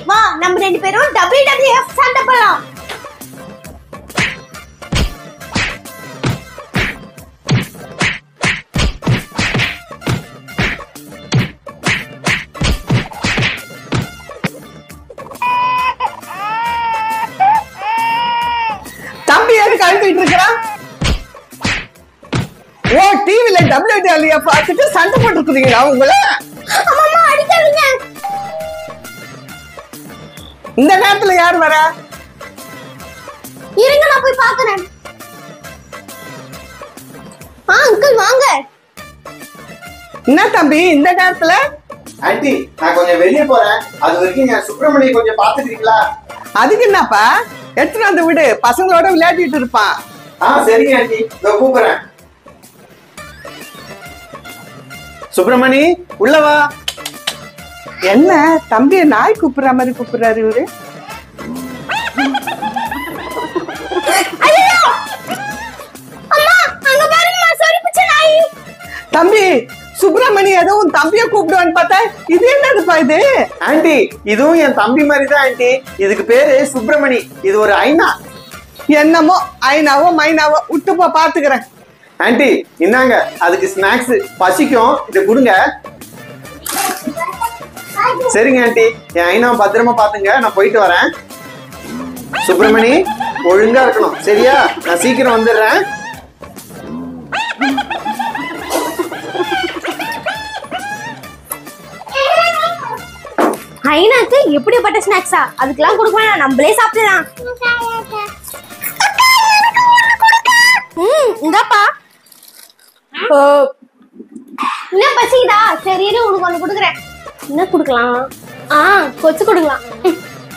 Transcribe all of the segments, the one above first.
வா நம்ம ரெண்டு பேரும் டபிள்யூ டபிள்யூ எஃப் சண்டை போடலாம் தம்பி எதுக்கு அழுத்திட்டு இருக்கிறான் ஓ டிவில டபிள்யூ பார்த்துட்டு சண்டை போட்டுருக்கீங்களா உங்களை அம்மா அடிக்காதீங்க இந்த நேரத்துல யார் வர இருங்க நான் போய் பார்க்கறேன் ஆ அங்கிள் வாங்க என்ன தம்பி இந்த நேரத்துல ஆண்டி நான் கொஞ்சம் வெளியே போறேன் அது வரைக்கும் என் சுப்பிரமணிய கொஞ்சம் பாத்துக்கிறீங்களா அதுக்கு என்னப்பா எடுத்துட்டு வந்து விடு பசங்களோட விளையாடிட்டு இருப்பான் ஆ சரிங்க ஆண்டி இதோ கூப்பிடுறேன் சுப்பிரமணி உள்ள வா என்ன தம்பிய நாய் கூப்பிடுற மாதிரி கூப்பிடுறாரு இவரு ஐயோ அம்மா அங்க பாருங்கம்மா சொறி பிச்சை நாய் தம்பி சுப்பிரமணி ஏதோ உன் தம்பிய கூப்பிடுவான்னு பார்த்தா இது என்னதுப்பா இது ஆண்டி இதுவும் என் தம்பி மாதிரி தான் ஆண்டி இதுக்கு பேரு சுப்பிரமணி இது ஒரு ஐனா என்னமோ ஐனாவோ மைனாவோ விட்டு போ பாத்துக்கிறேன் ஆண்டி இந்தாங்க அதுக்கு ஸ்நாக்ஸ் பசிக்கும் இதை கொடுங்க சரிங்க ஆண்டி என் ஐனா பத்திரமா பாத்துங்க நான் போயிட்டு வரேன் சுப்பிரமணி ஒழுங்கா இருக்கணும் சரியா நான் சீக்கிரம் வந்துடுறேன் ஐனாக்கு எப்படிப்பட்ட ஸ்நாக்ஸா அதுக்கெல்லாம் கொடுக்க வேணாம் நம்மளே சாப்பிடலாம் ம் இந்தாப்பா ஓ, என்ன பசிக்குதா சரி இரு உனக்கு ஒன்று கொடுக்குறேன் என்ன கொடுக்கலாம் ஆ கொச்சு கொடுக்கலாம் ம்.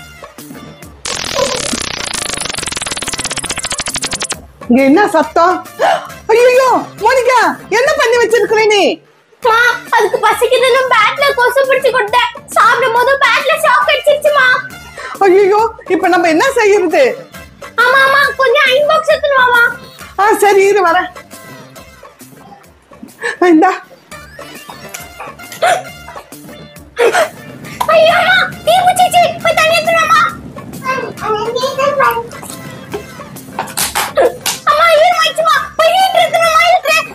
இங்க என்ன சத்தம் ஐயோ மோனிகா என்ன பண்ணி வச்சிருக்கிற நீ மா அதுக்கு பசிக்குதுன்னு பேட்ல கொசு பிடிச்சு கொடுத்தேன் சாப்பிடும் போது பேட்ல ஷாக் அடிச்சிருச்சுமா ஐயோ இப்ப நம்ம என்ன செய்யறது ஆமா ஆமா கொஞ்சம் அயன் பாக்ஸ் எடுத்துட்டு வாமா ஆ சரி இரு வரேன் இந்தா ஐயோ அம்மா தீ பிடிச்சிச்சு போய் தண்ணி எடுத்துட்டு வாமா அம்மா ஈரம் ஆயிடுச்சுமா போய் நீட்டு எடுத்துட்டு இருக்கிறேன்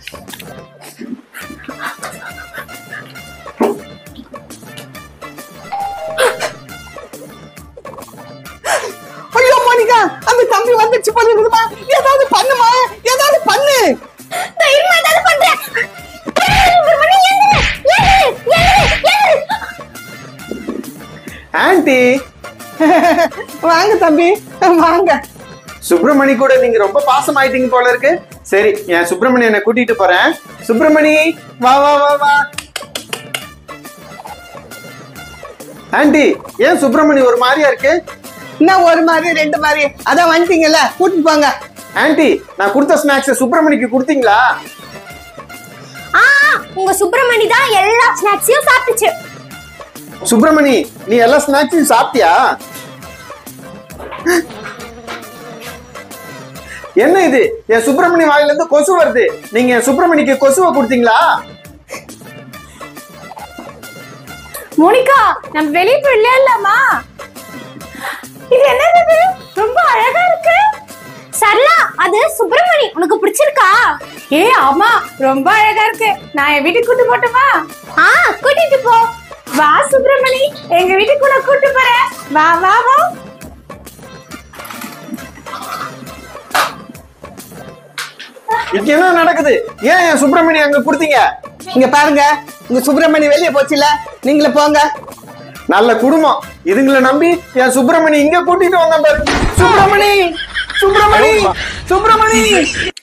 ஐயோ மோனிகா அந்த தம்பி வந்துச்சு போல இருக்குதுமா ஏதாவது பண்ணுமா ஏதாவது பண்ணு தைரியமா ஏதாவது பண்றேன் ஒரு மணி எழுந்துரு எழுந்துரு எழுந்துரு எழுந்துரு ஆண்டி வாங்க தம்பி வாங்க சுப்பிரமணி கூட நீங்க ரொம்ப பாசம் ஆயிட்டீங்க போல இருக்கு சரி என் சுப்பிரமணி என்னை கூட்டிட்டு போறேன் சுப்பிரமணி வா வா வா வா ஆண்டி ஏன் சுப்பிரமணி ஒரு மாதிரியா இருக்கு என்ன ஒரு மாதிரி ரெண்டு மாதிரி அதான் வந்துட்டீங்கல்ல கூட்டிட்டு போங்க ஆண்டி நான் கொடுத்த ஸ்நாக்ஸ் சுப்பிரமணிக்கு கொடுத்தீங்களா ஆ உங்க சுப்பிரமணி தான் எல்லா ஸ்நாக்ஸையும் சாப்பிட்டுச்சு சுப்பிரமணி நீ எல்லா ஸ்நாக்ஸையும் சாப்பிட்டியா என்ன இது என் சுப்பிரமணி வாயில இருந்து கொசு வருது நீங்க என் சுப்பிரமணிக்கு கொசுவை கொடுத்தீங்களா மோனிகா நம்ம வெளியே போய் விளையாடலாமா இது என்னது ரொம்ப அழகா இருக்கு சரளா அது சுப்பிரமணி உனக்கு பிடிச்சிருக்கா ஏ ஆமா ரொம்ப அழகா இருக்கு நான் என் வீட்டுக்கு கூட்டு போட்டுமா ஆ கூட்டிட்டு போ வா சுப்பிரமணி எங்க வீட்டுக்குள்ள கூட்டு போறேன் வா வா வா இங்க என்ன நடக்குது ஏன் என் சுப்பிரமணி அங்க கொடுத்தீங்க இங்க பாருங்க உங்க சுப்பிரமணி வெளியே போச்சுல நீங்களே போங்க நல்ல குடும்பம் இதுங்களை நம்பி என் சுப்பிரமணி இங்க கூட்டிட்டு வந்தேன் பாரு சுப்பிரமணி சுப்பிரமணி சுப்பிரமணி